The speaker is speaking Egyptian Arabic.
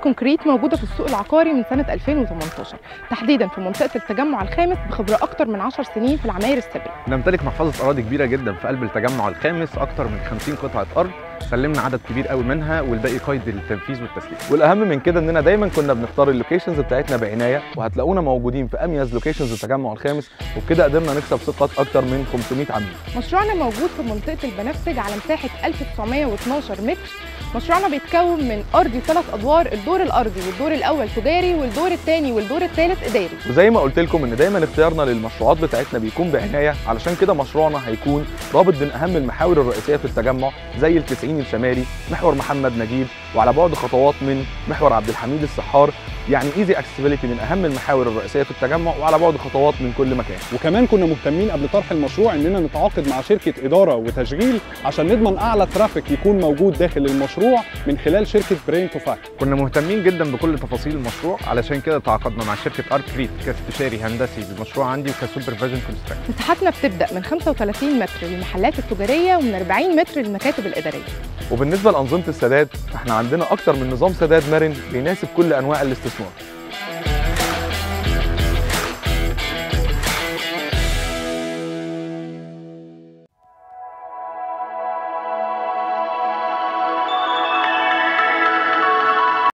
كونكريت موجودة في السوق العقاري من سنة 2018 تحديدا في منطقة التجمع الخامس بخبرة أكتر من 10 سنين في العماير السرية نمتلك محفظة أراضي كبيرة جدا في قلب التجمع الخامس أكتر من 50 قطعة أرض سلمنا عدد كبير قوي منها والباقي قيد التنفيذ والتسليم والاهم من كده اننا دايما كنا بنختار اللوكيشنز بتاعتنا بعنايه وهتلاقونا موجودين في اميز لوكيشنز التجمع الخامس وبكده قدرنا نكسب ثقه اكتر من 500 عميل مشروعنا موجود في منطقة البنفسج على مساحة 1912 متر مشروعنا بيتكون من أرضي ثلاث أدوار الدور الأرضي والدور الأول تجاري والدور الثاني والدور الثالث إداري وزي ما قلت لكم ان دايما اختيارنا للمشروعات بتاعتنا بيكون بعنايه علشان كده مشروعنا هيكون رابط بين اهم المحاور الرئيسيه في التجمع زي التسعين الشمالي محور محمد نجيب وعلى بعد خطوات من محور عبد الحميد السحار يعني ايزي اكسسبيليتي من اهم المحاور الرئيسيه في التجمع وعلى بعد خطوات من كل مكان وكمان كنا مهتمين قبل طرح المشروع اننا نتعاقد مع شركه اداره وتشغيل عشان نضمن اعلى ترافيك يكون موجود داخل المشروع من خلال شركه برين تو فاكت كنا مهتمين جدا بكل تفاصيل المشروع علشان كده تعاقدنا مع شركة أرت كريت كاستشاري هندسي بالمشروع عندي وكسوبرفيجن كونستراكشن مساحتنا بتبدأ من 35 متر للمحلات التجارية ومن 40 متر للمكاتب الإدارية وبالنسبه لانظمه السداد احنا عندنا اكتر من نظام سداد مرن بيناسب كل انواع الاستثمار